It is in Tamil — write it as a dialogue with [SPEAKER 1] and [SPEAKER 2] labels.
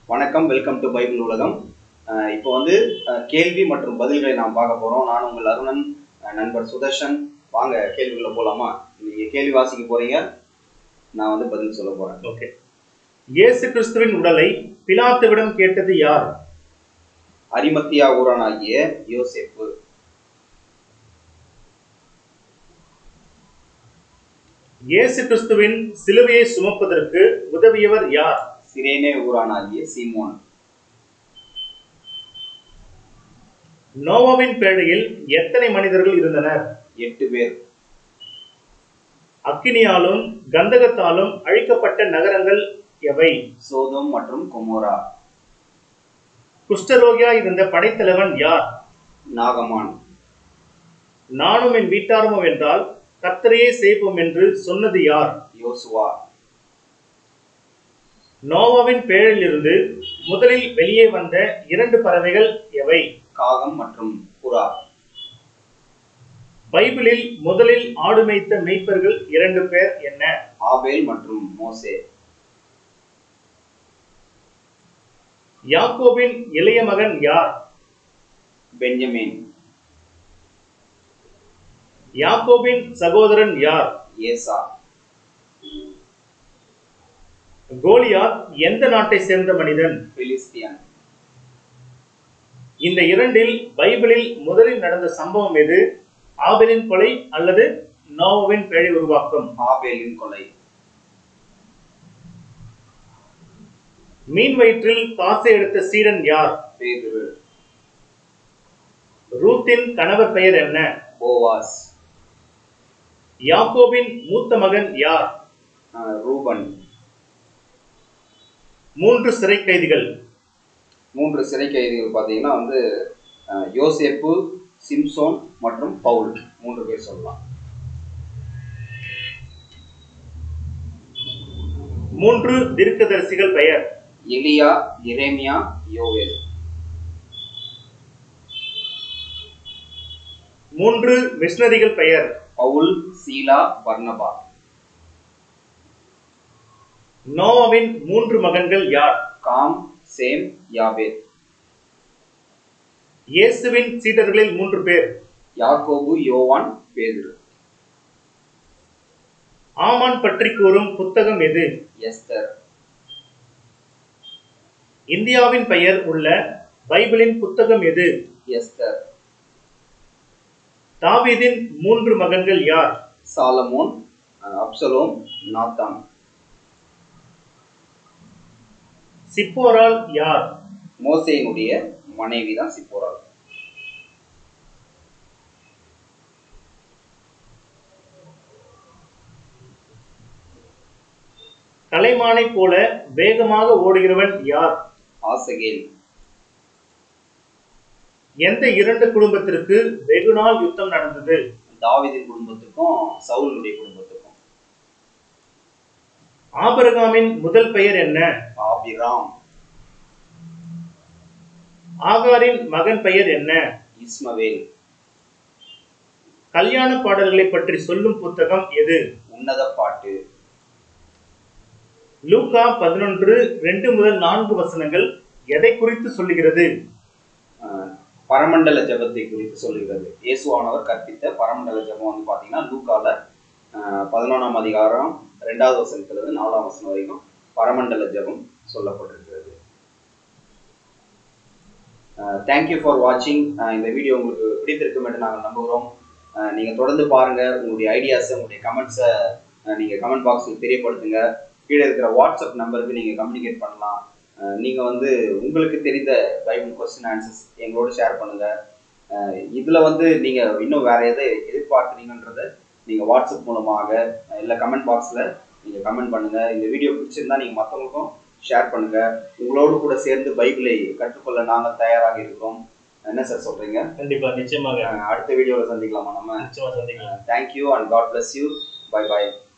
[SPEAKER 1] வணக்கம் வெல்கம் டு பைபிள் உலகம் அஹ் இப்போ வந்து அஹ், கேள்வி மற்றும் பதில்களை நாம் பார்க்க போறோம் நான் உங்கள் அருணன் அஹ், நண்பர் சுதர்ஷன் வாங்க கேள்விக்குள்ள போலாமா நீங்க கேள்வி வாசிக்க போறீங்க நான் வந்து பதில் சொல்ல போறேன்
[SPEAKER 2] ஓகே இயேசு கிறிஸ்துவின் உடலை பிலாத்துவிடம் கேட்டது யார்
[SPEAKER 1] அரிமத்தியா ஊரானாகிய யோசேப்பு
[SPEAKER 2] இயேசு கிறிஸ்துவின் சிலுவையை சுமப்பதற்கு உதவியவர் யார்
[SPEAKER 1] சிரேனே ஊரானாகிய சீமோன்
[SPEAKER 2] நோவாவின் பேழையில் எத்தனை மனிதர்கள் இருந்தனர்
[SPEAKER 1] எட்டு பேர்
[SPEAKER 2] அக்கினியாலும் கந்தகத்தாலும் அழிக்கப்பட்ட நகரங்கள் எவை
[SPEAKER 1] சோதோம் மற்றும் கொமோரா
[SPEAKER 2] குஷ்டரோகியா இருந்த படைத்தலைவன் யார்
[SPEAKER 1] நாகமான்
[SPEAKER 2] நானும் என் வீட்டாருமோ என்றால் கர்த்தரையே செய்வோம் என்று சொன்னது யார்
[SPEAKER 1] யோசுவா
[SPEAKER 2] நோவாவின் பேழையிலிருந்து முதலில் வெளியே வந்த இரண்டு பறவைகள் எவை
[SPEAKER 1] காகம் மற்றும் புறா
[SPEAKER 2] பைபிளில் முதலில் ஆடு மேய்த்த மெய்ப்பர்கள் இரண்டு பேர் என்ன
[SPEAKER 1] ஆபேல் மற்றும் மோசே
[SPEAKER 2] யாக்கோபின் இளைய மகன் யார்
[SPEAKER 1] பெஞ்சமின்
[SPEAKER 2] யாக்கோபின் சகோதரன் யார்
[SPEAKER 1] ஏசா
[SPEAKER 2] கோலியாத் எந்த நாட்டை சேர்ந்த மனிதன்
[SPEAKER 1] பிலிஸ்தியன்
[SPEAKER 2] இந்த இரண்டில் பைபிளில் முதலில் நடந்த சம்பவம் எது ஆபேலின் கொலை அல்லது நோவாவின் பேழை உருவாக்கம்
[SPEAKER 1] ஆபேலின் கொலை
[SPEAKER 2] மீன் வயிற்றில் காசை எடுத்த சீடன் யார்
[SPEAKER 1] பேதுரு
[SPEAKER 2] ரூத்தின் கணவர் பெயர் என்ன
[SPEAKER 1] போவாஸ்
[SPEAKER 2] யாக்கோபின் மூத்த மகன் யார்
[SPEAKER 1] அஹ், ரூபன்
[SPEAKER 2] மூன்று சிறை கைதிகள்
[SPEAKER 1] மூன்று சிறை கைதிகள் பார்த்தீங்கன்னா வந்து அஹ், யோசேப்பு சிம்சோன் மற்றும் பவுல் மூன்று பேர் சொல்லலாம்
[SPEAKER 2] மூன்று தீர்க்கதரிசிகள் பெயர்
[SPEAKER 1] எலியா எரேமியா யோவேல்
[SPEAKER 2] மூன்று மிஷனரிகள் பெயர்
[SPEAKER 1] பவுல் சீலா பர்னபா
[SPEAKER 2] நோவாவின் மூன்று மகன்கள் யார்
[SPEAKER 1] காம் சேம் யாபேத்
[SPEAKER 2] இயேசுவின் சீடர்களில் மூன்று பேர்
[SPEAKER 1] யாக்கோபு யோவான் பேதுரு
[SPEAKER 2] ஆமான் பற்றி கூறும் புத்தகம் எது
[SPEAKER 1] எஸ்தர்
[SPEAKER 2] இந்தியாவின் பெயர் உள்ள பைபிளின் புத்தகம் எது
[SPEAKER 1] எஸ்தர்
[SPEAKER 2] தாவீதின் மூன்று மகன்கள் யார்
[SPEAKER 1] சாலமோன் அஹ், அப்சலோம் நாத்தான்
[SPEAKER 2] சிப்போரால் யார்
[SPEAKER 1] மோசேயினுடைய மனைவி தான் சிப்போரால்
[SPEAKER 2] கலைமானை போல வேகமாக ஓடுகிறவன் யார்
[SPEAKER 1] ஆசகேல்
[SPEAKER 2] எந்த இரண்டு குடும்பத்திற்கு வெகு நாள் யுத்தம் நடந்தது
[SPEAKER 1] தாவீதின் குடும்பத்துக்கும் சவுலுடைய குடும்பத்துக்கும்
[SPEAKER 2] ஆபிரகாமின் முதல் பெயர் என்ன
[SPEAKER 1] ஆபிராம்
[SPEAKER 2] ஆகாரின் மகன் பெயர் என்ன
[SPEAKER 1] இஸ்மவேல்
[SPEAKER 2] கல்யாண பாடல்களை பற்றி சொல்லும் புத்தகம் எது
[SPEAKER 1] உன்னத பாட்டு
[SPEAKER 2] லூக்கா பதினொன்று ரெண்டு முதல் நான்கு வசனங்கள் எதை குறித்து சொல்லுகிறது
[SPEAKER 1] அஹ், பரமண்டல ஜெபத்தை குறித்து சொல்லுகிறது இயேசுவானவர் கற்பித்த பரமண்டல ஜெபம் வந்து பார்த்தீங்கன்னா லூக்கால அஹ், பதினொன்றாம் அதிகாரம் ரெண்டாவது வசனத்திலிருந்து நாலாம் வசனம் வரைக்கும் பரமண்டல ஜெபம் சொல்லப்பட்டிருக்கிறது தேங்க்யூ ஃபார் வாட்சிங் இந்த வீடியோ உங்களுக்கு பிடித்திருக்கும் என்று நாங்கள் நம்புகிறோம் அஹ், நீங்க தொடர்ந்து பாருங்க உங்களுடைய ஐடியாஸை உங்களுடைய கமெண்ட்ஸை நீங்க கமெண்ட் பாக்ஸில் தெரியப்படுத்துங்க கீழே இருக்கிற வாட்ஸ்அப் நம்பருக்கு நீங்க கம்யூனிகேட் பண்ணலாம் அஹ், நீங்க வந்து உங்களுக்கு தெரிந்த பைபிள் கொஸ்டின் ஆன்சர்ஸ் எங்களோட ஷேர் பண்ணுங்க அஹ், இதுல வந்து நீங்க இன்னும் வேற எதை எதிர்பார்க்குறீங்கன்றத நீங்க வாட்ஸ்அப் மூலமாக இல்லை கமெண்ட் பாக்ஸ்ல நீங்க கமெண்ட் பண்ணுங்க இந்த வீடியோ பிடிச்சிருந்தா நீங்க மற்றவங்களுக்கும் ஷேர் பண்ணுங்க உங்களோடு கூட சேர்ந்து பைபிளை கற்றுக்கொள்ள நாங்கள் தயாராக இருக்கிறோம் என்ன சார் சொல்றீங்க
[SPEAKER 2] கண்டிப்பா நிச்சயமாக
[SPEAKER 1] அஹ், அடுத்த வீடியோவில் சந்திக்கலாமா நம்ம
[SPEAKER 2] நிச்சயமா சந்திக்கலாம்
[SPEAKER 1] thank you and God bless you bye by